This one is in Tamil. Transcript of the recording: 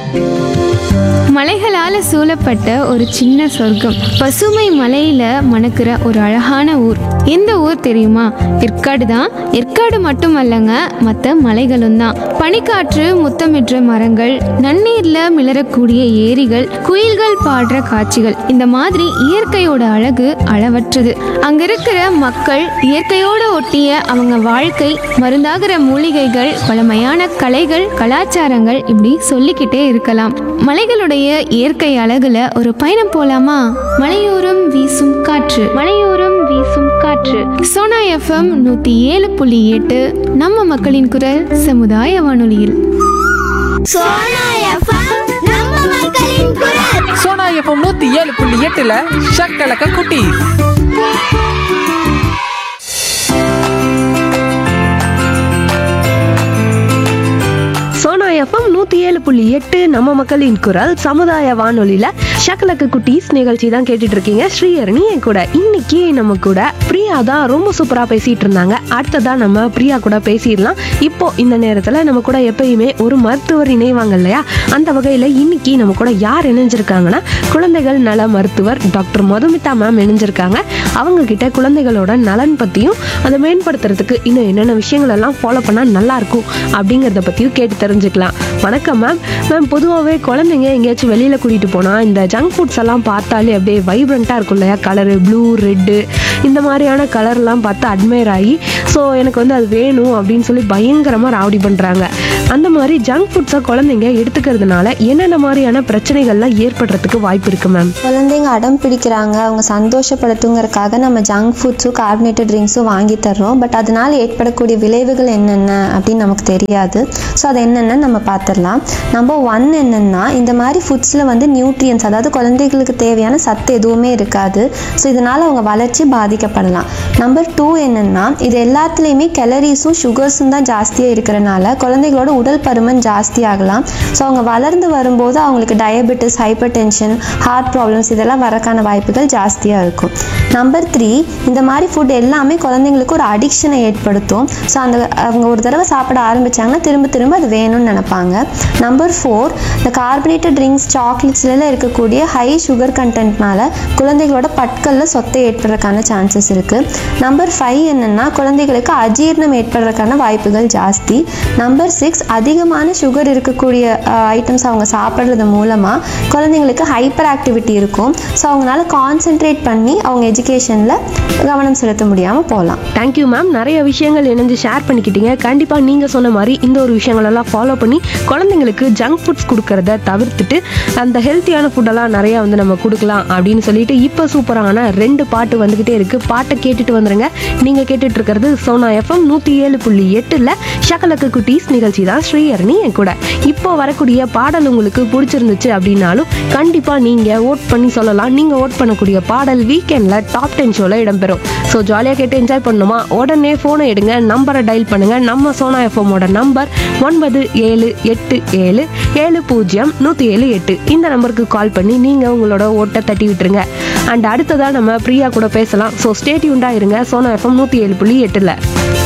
மலைகளால சூழப்பட்ட ஒரு சின்ன சொர்க்கம் பசுமை மலையில மணக்கிற ஒரு அழகான ஊர் எந்த ஊர் தெரியுமா ஏற்காடு தான் ஏற்காடு மட்டுமல்லங்க மற்ற மலைகளும் தான் பனிக்காற்று முத்தமிடுற மரங்கள் நன்னீர்ல மிளறக்கூடிய ஏரிகள் குயில்கள் பாடுற காட்சிகள் இந்த மாதிரி இயற்கையோட அழகு அளவற்றது அங்க இருக்கிற மக்கள் இயற்கையோட ஒட்டிய அவங்க வாழ்க்கை மருந்தாகிற மூலிகைகள் பழமையான கலைகள் கலாச்சாரங்கள் இப்படி சொல்லிக்கிட்டே இருக்கலாம் மலைகளுடைய இயற்கை அழகுல ஒரு பயணம் போலாமா மலையோரம் வீசும் காற்று மலையோரம் வீசும் காற்று சோனா எஃப்எம் நூத்தி ஏழு புள்ளி எட்டு நம்ம மக்களின் குரல் சமுதாய வானொலியில் சோனா எஃப்எம் நம்ம மக்களின் குரல் சோனா எஃப்எம் நூத்தி ஏழு புள்ளி எட்டுல ஷக்கலக்க குட்டி சோனா எஃப்எம் நூற்றி ஏழு புள்ளி எட்டு நம்ம மக்களின் குரல் சமுதாய வானொலியில் ஷக்கலக்கு குட்டீஸ் நிகழ்ச்சி தான் கேட்டுட்டு இருக்கீங்க ஸ்ரீஹரணி என் கூட இன்னைக்கு நம்ம கூட பிரியா தான் ரொம்ப சூப்பராக பேசிட்டு இருந்தாங்க அடுத்ததா நம்ம பிரியா கூட பேசிடலாம் இப்போ இந்த நேரத்தில் நம்ம கூட எப்பயுமே ஒரு மருத்துவர் இணைவாங்க இல்லையா அந்த வகையில் இன்னைக்கு நம்ம கூட யார் இணைஞ்சிருக்காங்கன்னா குழந்தைகள் நல மருத்துவர் டாக்டர் மதுமிதா மேம் இணைஞ்சிருக்காங்க அவங்க கிட்ட குழந்தைகளோட நலன் பற்றியும் அதை மேம்படுத்துறதுக்கு இன்னும் என்னென்ன விஷயங்கள் எல்லாம் ஃபாலோ பண்ணால் நல்லா இருக்கும் அப்படிங்கிறத பற்றியும் கேட்டு தெரிஞ்சுக்கலாம் வணக்கம் மேம் மேம் பொதுவாகவே குழந்தைங்க எங்கேயாச்சும் வெளியில் கூட்டிகிட்டு போனால் இந்த ஜங்க் ஃபுட்ஸ் எல்லாம் பார்த்தாலே அப்படியே வைப்ரண்ட்டாக இருக்கும் இல்லையா கலரு ப்ளூ ரெட்டு இந்த மாதிரியான கலர்லாம் பார்த்து அட்மையர் ஆகி ஸோ எனக்கு வந்து அது வேணும் அப்படின்னு சொல்லி பயங்கரமாக ராவடி பண்ணுறாங்க அந்த மாதிரி ஜங்க் ஃபுட்ஸை குழந்தைங்க எடுத்துக்கிறதுனால என்னென்ன மாதிரியான பிரச்சனைகள்லாம் ஏற்படுறதுக்கு வாய்ப்பு இருக்குது மேம் குழந்தைங்க அடம் பிடிக்கிறாங்க அவங்க சந்தோஷப்படுத்துங்கிறதுக்காக நம்ம ஜங்க் ஃபுட்ஸும் கார்பனேட்டட் ட்ரிங்க்ஸும் வாங்கி தர்றோம் பட் அதனால ஏற்படக்கூடிய விளைவுகள் என்னென்ன அப்படின்னு நமக்கு தெரியாது ஸோ அது என்னென்னு நம்ம பார்த்துடலாம் நம்பர் ஒன் என்னென்னா இந்த மாதிரி ஃபுட்ஸில் வந்து நியூட்ரியன்ஸ் அதாவது குழந்தைகளுக்கு தேவையான சத்து எதுவுமே இருக்காது ஸோ இதனால் அவங்க வளர்ச்சி பாதிக்கப்படலாம் நம்பர் டூ என்னென்னா இது எல்லாத்துலேயுமே கெலரிஸும் சுகர்ஸும் தான் ஜாஸ்தியாக இருக்கிறனால குழந்தைகளோட உடல் பருமன் ஜாஸ்தி ஆகலாம் ஸோ அவங்க வளர்ந்து வரும்போது அவங்களுக்கு diabetes hypertension heart problems இதெல்லாம் வரக்கான வாய்ப்புகள் ஜாஸ்தியாக இருக்கும் நம்பர் த்ரீ இந்த மாதிரி ஃபுட் எல்லாமே குழந்தைங்களுக்கு ஒரு அடிக்ஷனை ஏற்படுத்தும் ஸோ அந்த அவங்க ஒரு தடவை சாப்பிட ஆரம்பிச்சாங்கன்னா திரும்ப திரும்ப அது வேணும்னு நினைப்பாங்க நம்பர் ஃபோர் இந்த கார்பனேட்டட் ட்ரிங்க்ஸ் சாக்லேட்ஸ்லாம் இருக்கக்கூடிய ஹை சுகர் கண்டென்ட்னால குழந்தைகளோட பற்கல்ல சொத்தை ஏற்படுறதுக்கான சான்சஸ் இருக்குது நம்பர் ஃபைவ் என்னென்னா குழந்தைகளுக்கு அஜீரணம் ஏற்படுறதுக்கான வாய்ப்புகள் ஜாஸ்தி நம்பர் சிக்ஸ் அதிகமான சுகர் இருக்கக்கூடிய ஐட்டம்ஸ் அவங்க சாப்பிட்றது மூலமாக குழந்தைங்களுக்கு ஹைப்பர் ஆக்டிவிட்டி இருக்கும் ஸோ அவங்களால கான்சென்ட்ரேட் பண்ணி அவங்க எஜுகேஷனில் கவனம் செலுத்த முடியாமல் போகலாம் தேங்க்யூ மேம் நிறைய விஷயங்கள் இணைஞ்சு ஷேர் பண்ணிக்கிட்டீங்க கண்டிப்பாக நீங்கள் சொன்ன மாதிரி இந்த ஒரு விஷயங்களெல்லாம் ஃபாலோ பண்ணி குழந்தைங்களுக்கு ஜங்க் ஃபுட்ஸ் கொடுக்கறத தவிர்த்துட்டு அந்த ஹெல்த்தியான ஃபுட்டெல்லாம் நிறையா வந்து நம்ம கொடுக்கலாம் அப்படின்னு சொல்லிட்டு இப்போ சூப்பரான ரெண்டு பாட்டு வந்துக்கிட்டே இருக்குது பாட்டை கேட்டுட்டு வந்துருங்க நீங்கள் கேட்டுட்டு இருக்கிறது சோனா எஃப்எம் நூற்றி ஏழு புள்ளி எட்டில் ஷகலக்கு குட்டீஸ் நிகழ்ச்சி தான் ஸ்ரீஹரணி என் கூட இப்போ வரக்கூடிய பாடல் உங்களுக்கு பிடிச்சிருந்துச்சு அப்படின்னாலும் கண்டிப்பாக நீங்கள் ஓட் பண்ணி சொல்லலாம் நீங்கள் ஓட் பண்ணக்கூடிய பாடல் வீக்கெண்டில் டாப் டென் ஷோவில் இடம்பெறும் ஸோ ஜாலியாக கேட்டு என்ஜாய் பண்ணணுமா உடனே ஃபோனை எடுங்க நம்பரை டயல் பண்ணுங்க நம்ம சோனா எஃப்எம்மோட நம்பர் ஒன்பது ஏழு எட்டு ஏழு ஏழு பூஜ்ஜியம் நூற்றி ஏழு எட்டு இந்த நம்பருக்கு கால் பண்ணி நீங்கள் உங்களோட ஓட்டை தட்டி விட்டுருங்க அண்ட் அடுத்ததாக நம்ம பிரியா கூட பேசலாம் ஸோ ஸ்டேட்யூண்டாக இருங்க சோனா எஃப்எம் நூற்றி ஏழு புள்ளி எட்டில்